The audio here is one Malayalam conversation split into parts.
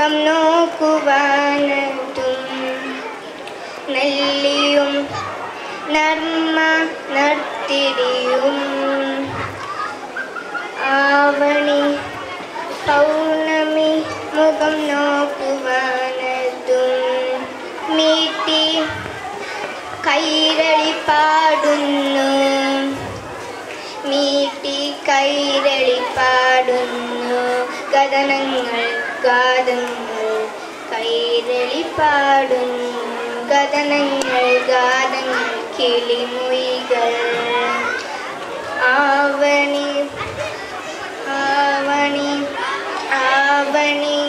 മുഖം നോക്കുവാനെത്തും നെല്ലിയും നർമ്മ നർത്തിരിയും ആവണി പൗർണമി മുഖം നോക്കുവാനെത്തും മീട്ടി കൈരളി പാടുന്നു മീട്ടി കൈരളി പാടുന്നു കഥനങ്ങൾ ഗാഥങ്ങൾ കൈരളി പാടുന്നു കഥനങ്ങൾ ഗാഥങ്ങൾ കിളിമൊഴികൾ ആവണി ആവണി ആവണി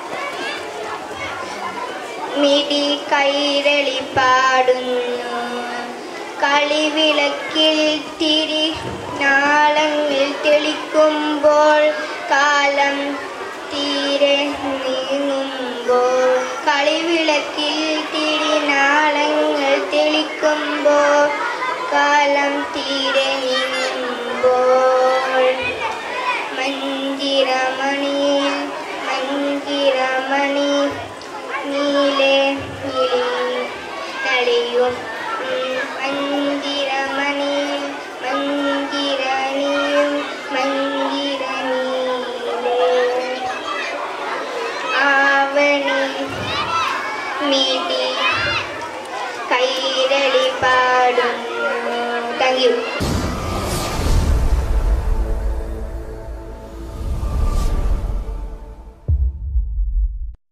മിടി കൈരളി പാടുന്നു കളിവിളക്കിൽ തിരി നാളങ്ങൾ തെളിക്കുമ്പോൾ കാലം തീരെ നീങ്ങുമ്പോൾ കളിവിളക്കിൽ തിരി നാളങ്ങൾ തെളിക്കുമ്പോൾ കാലം തീരെ നീങ്ങുമ്പോൾ മഞ്ചിരമണിയിൽ മഞ്ചിരമണി നീലെ നിളി നളിയും മഞ്ചിരമണിയിൽ മഞ്ചിരണിയും മഞ്ചിരനീലെ ആവണി മിടി കൈരളി പാടുന്നു താങ്ക് യു